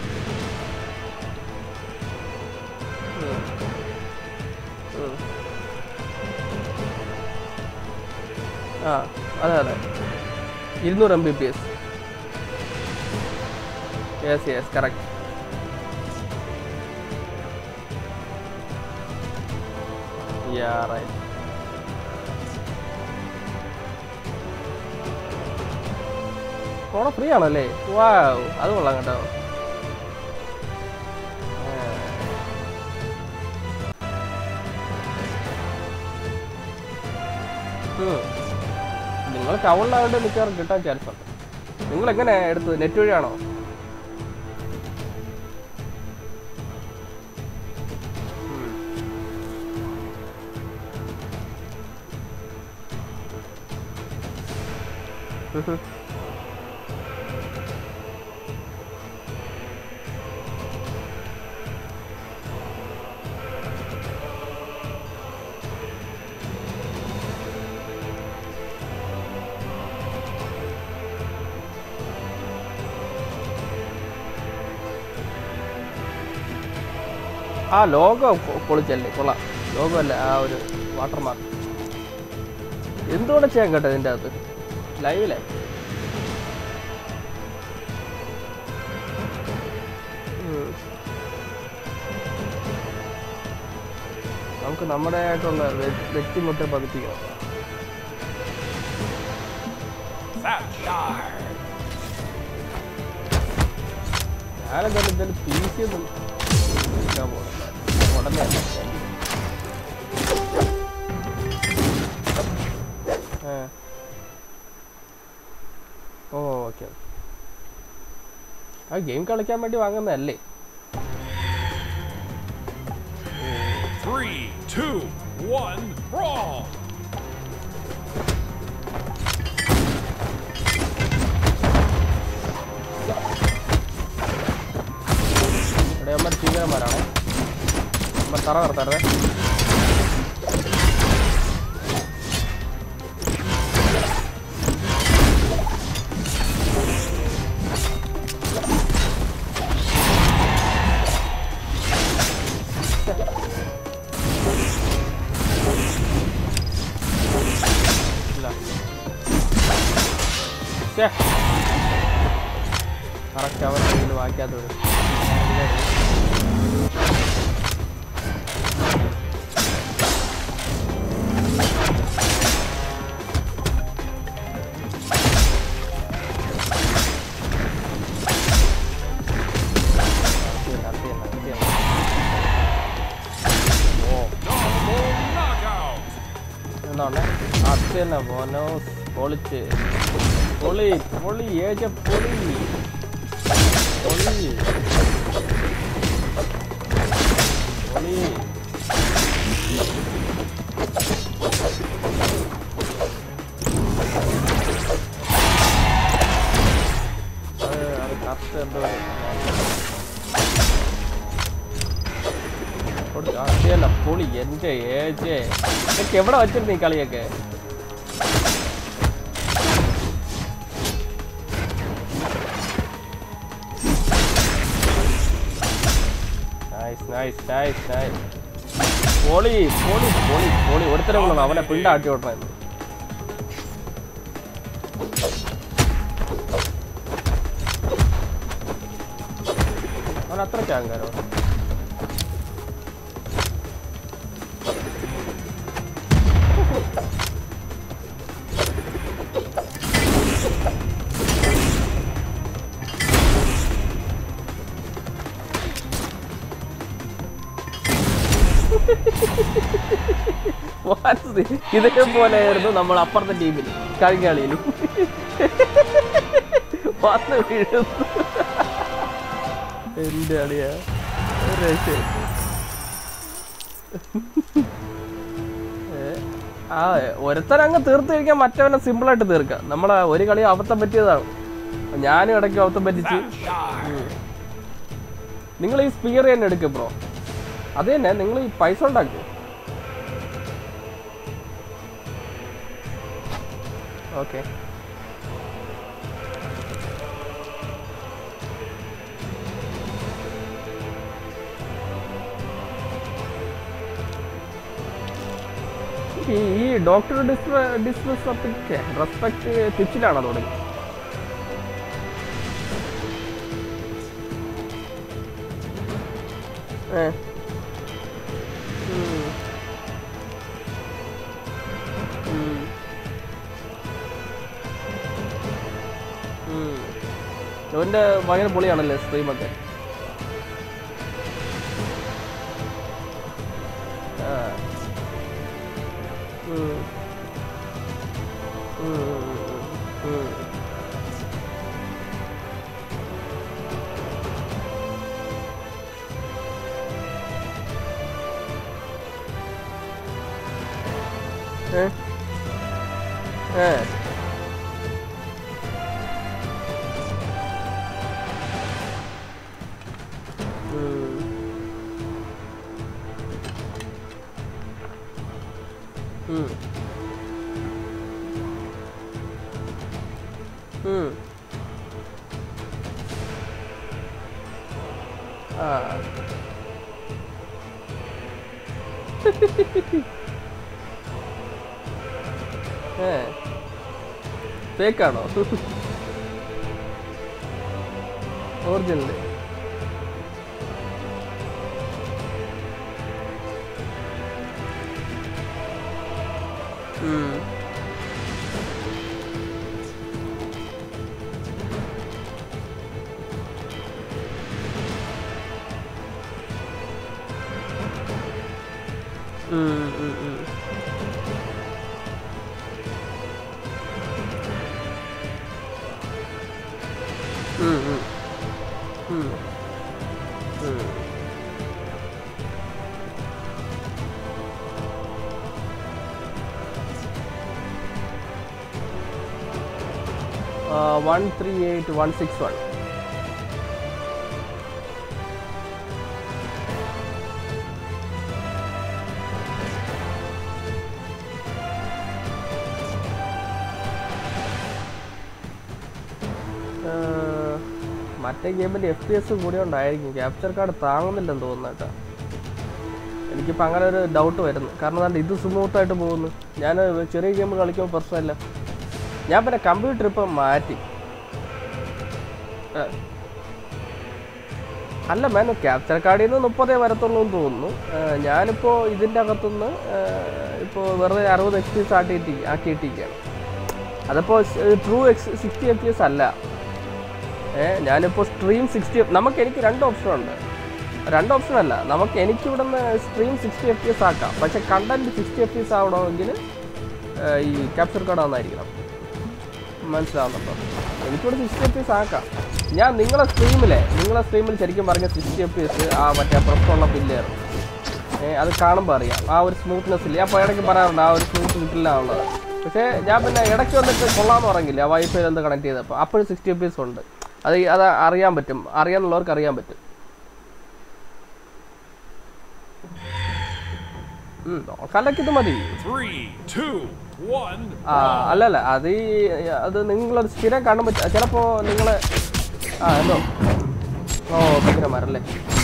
ഉം. ഉം. ആ അതെ അതെ ഇരുന്നൂറ് M B P S yes yes correct yeah right ഫോണ ഫ്രീ ആണല്ലേ വാവ് അത് കൊള്ളാം കേട്ടോ ആ. നിങ്ങൾ ടൗണിലായോണ്ട് മിക്കവാറും കിട്ടാൻ ചാൻസ് ഉണ്ട് നിങ്ങൾ എങ്ങനെ എടുത്തത് നെറ്റ് വഴിയാണോ ഉം. ഉം. ആ ലോഗോ പൊ- പൊളിച്ചല്ലേ കൊള്ളാം ലോഗോ അല്ല ആ ഒരു വാട്ടർ മാർക്ക് എന്തുകൊണ്ട് ചെയ്യാൻ കേട്ടോ ഇതിൻ്റെ അകത്ത് ലൈവിലെ ഉം. നമുക്ക് നമ്മുടെ ആയിട്ടുള്ള വ്യ- വ്യക്തിമുദ്ര പതിപ്പിക്കണം That guy. ഞാനെന്തായാലും എന്തായാലും പി സി ഒന്നും എടുക്കാൻ പോകുന്നില്ല ഉടനെ അല്ല. ഏ. ഓ ഓക്കെ ആ ഗെയിം കളിക്കാൻ വേണ്ടി വാങ്ങുന്നതല്ലേ Three, two, one, brawl. ഇവിടെ അമ്മ ഭീകരന്മാരാണേ അമ്മ തറ നിർത്തരുതേ ഇല്ല കറക്റ്റ് അവൻ കയ്യിൽ വായിക്കാത്തത് ഓ Double knockout. എന്താണ് അത് തന്നെ മോനോ പൊളിച്ച് പൊളി പൊളി ഏജ പൊളി പൊളി പൊളി അത് അത് കറക്റ്റ് എന്തോ അതല്ല പൊളി എൻ്റെ ഏജ് ഇതൊക്കെ എവിടെ വെച്ചിരുന്നു ഈ കളിയൊക്കെ നൈസ് നൈസ് നൈസ് നൈസ് പൊളി പൊളി പൊളി പൊളി ഒരുത്തരം കൊള്ളണം അവനെ പിണ്ടാട്ടി വിടണം അവൻ അത്ര ചാങ്കാരോ വാസി, ഇതേപോലെയായിരുന്നു നമ്മൾ അപ്പുറത്തെ ടീമിൽ കഴിഞ്ഞ കളിയിൽ വന്ന് വീഴുന്നു എന്റെ അളിയാ ഒരു രക്ഷയും. ഏ, ആ ഒരുത്തൻ അങ്ങ് തീർത്ത് കഴിക്കാൻ മറ്റവനെ സിമ്പിളായിട്ട് തീർക്കാം നമ്മളെ ഒരു കളി അബദ്ധം പറ്റിയതാണ് ഞാനും ഇടയ്ക്ക് അബദ്ധം പറ്റിച്ച് That guy. നിങ്ങൾ ഈ സ്പീർ തന്നെ എടുക്കും ബ്രോ അത് തന്നെ നിങ്ങൾ ഈ പൈസ ഉണ്ടാക്കും ഓക്കെ ഈ ഈ ഡോക്ടർ ഡിസ്മിസ് റെസ്പെക്ട് ട്വിച്ചിലാണോ തുടങ്ങി ഏ ഉം. ഉം. ഉം. അവന്റെ ഭയങ്കര പൊളിയാണല്ലേ സ്ട്രീമൊക്കെ ആ. ഉം. ഉം, ഉം, ഉം. ഏ ഏ ഉം. ഉം. ഉം. ആ ഏ ഫേക്കാണോ ഒറിജിനൽ ഉം ഉം ഉം ഉം ഉം ഉം ഉം ഉം one three eight one six one മറ്റേ ഗെയിമിൻ്റെ എഫ് പി എസ് കൂടി ഉണ്ടായിരിക്കും ക്യാപ്ചർ കാർഡ് താങ്ങുന്നില്ലെന്ന് തോന്നുന്നു കേട്ടോ എനിക്കിപ്പോൾ അങ്ങനെ ഒരു ഡൗട്ട് വരുന്നു കാരണം എന്താ ഇത് സ്മൂത്തായിട്ട് പോകുന്നു ഞാൻ ചെറിയ ഗെയിം കളിക്കുമ്പോൾ പ്രശ്നമില്ല ഞാൻ പിന്നെ കമ്പ്യൂട്ടർ ഇപ്പം മാറ്റി ഏ. അല്ല മാൻ ക്യാപ്ചർ കാർഡിൽ നിന്ന് മുപ്പതേ വരത്തുള്ളൂ എന്ന് തോന്നുന്നു ഏ, ഞാനിപ്പോൾ ഇതിൻ്റെ അകത്തുനിന്ന് ഇപ്പോൾ വെറുതെ അറുപത് എക്സ് പി എസ് ആക്കിയിട്ട് ആക്കിയിട്ടിരിക്കുകയാണ് അതിപ്പോൾ true X sixty F P S അല്ല ഏ ഞാനിപ്പോൾ സ്ട്രീം സിക്സ്റ്റി നമുക്ക് എനിക്ക് രണ്ട് ഓപ്ഷൻ ഉണ്ട് രണ്ട് ഓപ്ഷൻ അല്ല നമുക്ക് എനിക്ക് ഇവിടെ നിന്ന് stream sixty F P S ആക്കാം പക്ഷെ content sixty F P S ആവണമെങ്കിൽ ഈ ക്യാപ്ചർ കാർഡ് ആണെന്നായിരിക്കണം മനസ്സിലാവുന്നുണ്ടോ എനിക്കിവിടെ സിക്സ്റ്റി എഫ് പി എസ് ആക്കാം ഞാൻ നിങ്ങളെ സ്ട്രീമിലെ നിങ്ങളെ സ്ട്രീമിൽ ശരിക്കും പറഞ്ഞ സിക്സ്റ്റി എഫ് പി എസ് ആ മറ്റേ പ്രശ്നമുള്ള പില്ലേറും ഏ അത് കാണുമ്പോൾ അറിയാം ആ ഒരു സ്മൂത്ത്നെസ് ഇല്ല അപ്പോൾ ഇടയ്ക്ക് പറയാറുണ്ട് ആ ഒരു സ്മൂത്ത് കിട്ടില്ല എന്നുള്ളത് പക്ഷേ ഞാൻ പിന്നെ ഇടയ്ക്ക് വന്നിട്ട് കൊള്ളാമെന്ന് പറഞ്ഞില്ല ആ വൈഫൈ എന്ത് കണക്ട് ചെയ്തപ്പോൾ അപ്പോഴും സിക്സ്റ്റി എഫ് പി എസ് ഉണ്ട് അത് ഈ- അത് അറിയാൻ പറ്റും അറിയാന്നുള്ളവർക്ക് അറിയാൻ പറ്റും ഉം, കലക്ക് ഇത് മതി Three, two, one, ആ അല്ലല്ല അത് ഈ അത് നിങ്ങളൊരു സ്ഥിരം കാണാൻ പറ്റും ചിലപ്പോൾ നിങ്ങൾ ആ എന്തോ ഓ ഭീകരന്മാരല്ലേ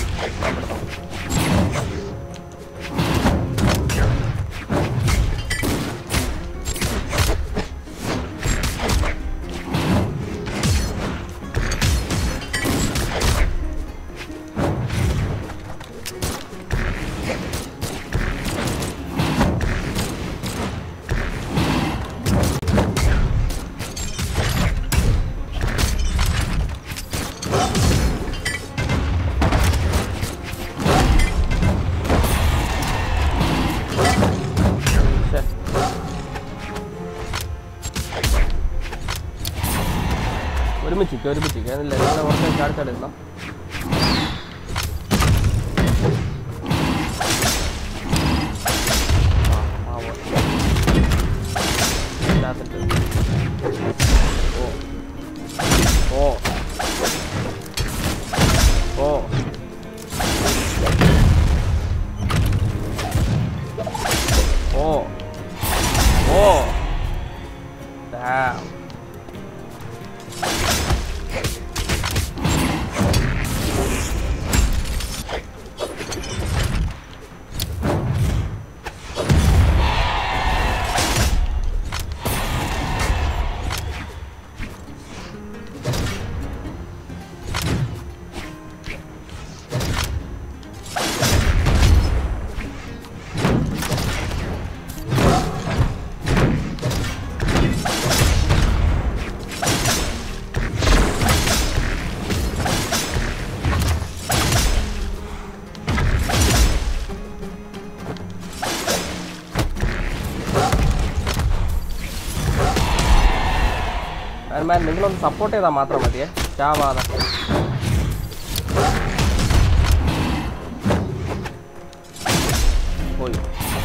ശ്ശെ. ഒരുമിച്ചിരിക്കുക ഒരുമിച്ചിരിക്കുക അതില്ല നിങ്ങളെ കുറച്ച് ചാടിച്ചാടിരുന്നോ ഓ ഓ ഓ ഓ ഓ Damn. അയൺമാൻ നിങ്ങളൊന്ന് സപ്പോർട്ട് ചെയ്താൽ മാത്രം മതിയേ ചാവാതെ പോയി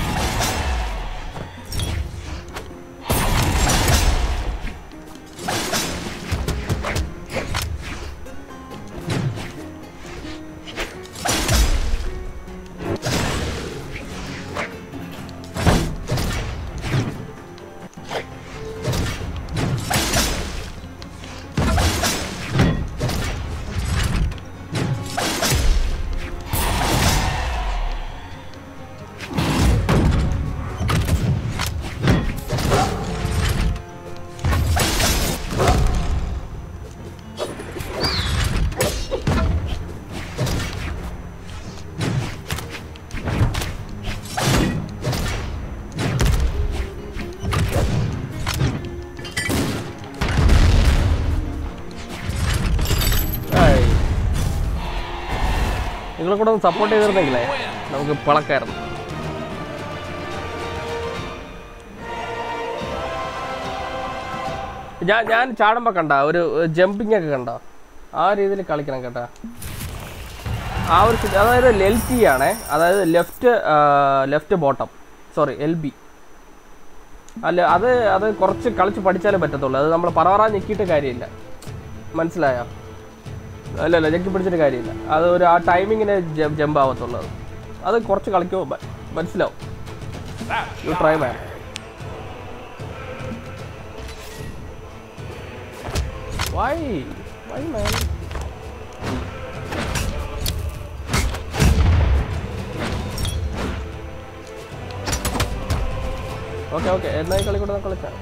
ഏയ്. നിങ്ങളെ കൂടെ ഒന്ന് സപ്പോർട്ട് ചെയ്തിരുന്നെങ്കിലേ നമുക്ക് പിളക്കായിരുന്നു ഞാൻ ഞാൻ ചാടുമ്പോൾ കണ്ട ഒരു ജമ്പിങ് ഒക്കെ കണ്ട ആ രീതിയിൽ കളിക്കണം കേട്ടാ ആ ഒരു സി- അതായത് എൽ ടി ആണേ അതായത് left left bottom sorry L B അല്ല അത് അത് കുറച്ച് കളിച്ച് പഠിച്ചാലേ പറ്റത്തുള്ളൂ അത് നമ്മൾ പറവറാ ഞെക്കിയിട്ട് കാര്യമില്ല മനസ്സിലായോ അല്ല അല്ല ഞെക്കി പിടിച്ചിട്ട് കാര്യമില്ല അത് ഒരു ആ ടൈമിങ്ങിന് ജമ്പ് ആവത്തുള്ളൂ അത് അത് കുറച്ച് കളിക്കുമ്പോൾ മ- മനസ്സിലാവും That you try man why why man okay okay എന്നാ ഈ കളി കൂടെ നമുക്ക് കളിക്കാം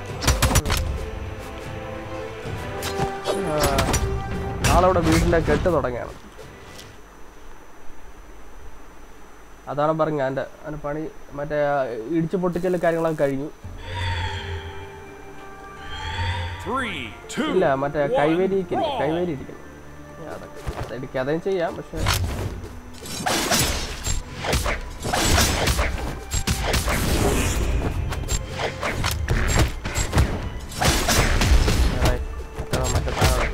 ആ, നാളെ ഇവിടെ വീടിൻ്റെ കെട്ട് തുടങ്ങിയാണ് അതാണ് പറഞ്ഞ എൻ്റെ എൻ്റെ പണി മറ്റേ ആ ഇടിച്ചു പൊട്ടിക്കൽ കാര്യങ്ങളൊക്കെ കഴിഞ്ഞു three, two, ഇല്ല മറ്റേ one, കൈവേരി ഇരിക്കില്ല brawl. കൈവേരി ഇരിക്കില്ല അതൊക്കെ അതെനിക്ക് അതും ചെയ്യാം പക്ഷെ വേറെ മറ്റേ മറ്റേ സാധനം.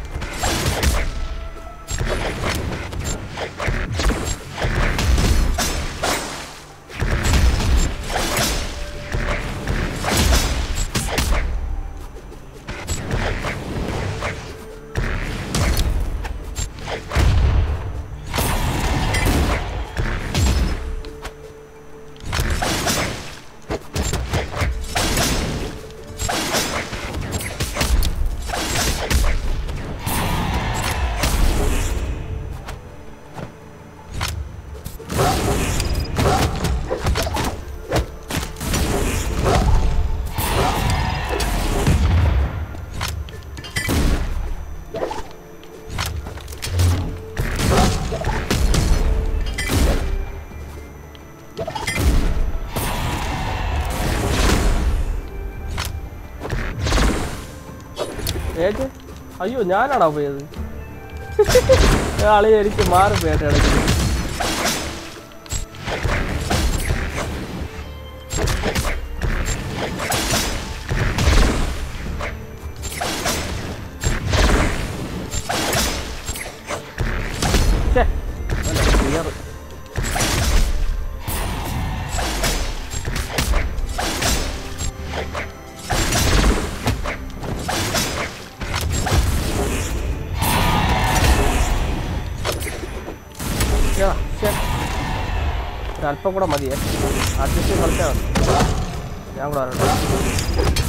ഏത് അയ്യോ ഞാനാണോ പോയത് ആളി എനിക്ക് മാറിപ്പോയിട്ട് ഇടയ്ക്ക് ഛെ, നല്ല clear. യാ, ശ്ശെ. ഒരല്പം കൂടെ മതിയേ അഡ്ജസ്റ്റ് കളിച്ചാൽ മതി ഞാൻ കൂടെ വരട്ടെ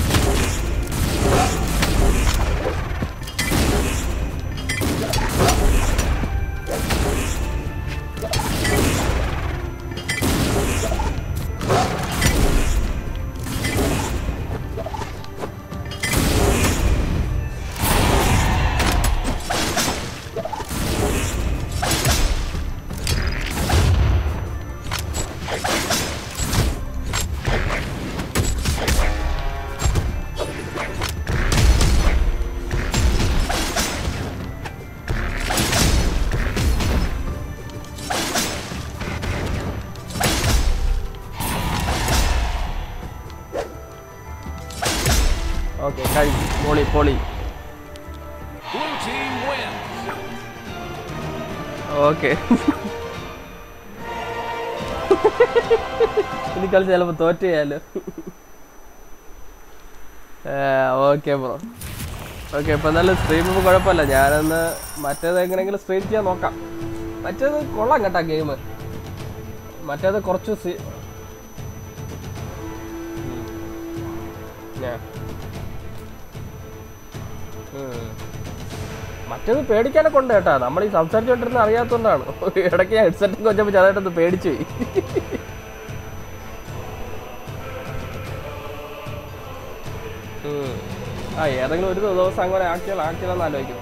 ഓക്കെ കഴിഞ്ഞു പൊളി പൊളി Blue team wins. ഓക്കെ ഇനി കളി ചിലപ്പോ തോറ്റ് ചെയ്യാലോ ഓക്കെ ബ്രോ ഓക്കെ ഇപ്പൊ നല്ല സ്ട്രീം കുഴപ്പമില്ല ഞാനൊന്ന് മറ്റേത് എങ്ങനെയെങ്കിലും സ്ട്രീം ചെയ്യാൻ നോക്കാം മറ്റേത് കൊള്ളാം കേട്ടാ ഗെയിം മറ്റേത് കുറച്ച് സി- ഉം. ഞാൻ ഉം. മറ്റേത് പേടിക്കാനൊക്കെ ഉണ്ട് കേട്ടാ നമ്മൾ ഈ സംസാരിച്ചോണ്ടിരുന്ന അറിയാത്തോണ്ടാണ് ഇടയ്ക്ക് ഞാൻ ഹെഡ്സെറ്റ് വെച്ചപ്പോൾ ചെറുതായിട്ടൊന്ന് പേടിച്ചു പോയി ഉം. ആ ഏതെങ്കിലും ഒരു ദിവസം അങ്ങനെ ആക്കിയാൽ ആക്കിയാലെന്ന് ആലോചിക്കും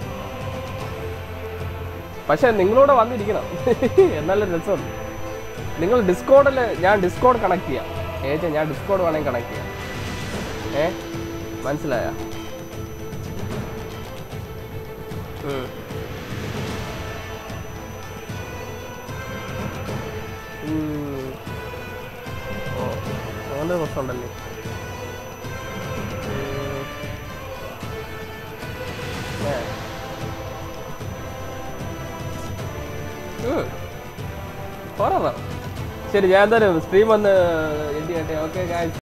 പക്ഷെ നിങ്ങളൂടെ വന്നിരിക്കണം എന്നാലും രസമുണ്ട് നിങ്ങൾ ഡിസ്കോഡിൽ ഞാൻ ഡിസ്കോഡ് കണക്ട് ചെയ്യാം ഏച്ചാ ഞാൻ ഡിസ്കോഡ് വേണമെങ്കിൽ കണക്ട് ചെയ്യാം ഏ മനസ്സിലായ ഓ അങ്ങനെ പ്രശ്നമുണ്ടല്ലേ ഉം. ഏ. ഉം. horror ആ. ശരി ഞാൻ എന്തായാലും സ്ട്രീം ഒന്ന് എൻഡ് ചെയ്യട്ടെ ഓക്കെ ഗായ്സ്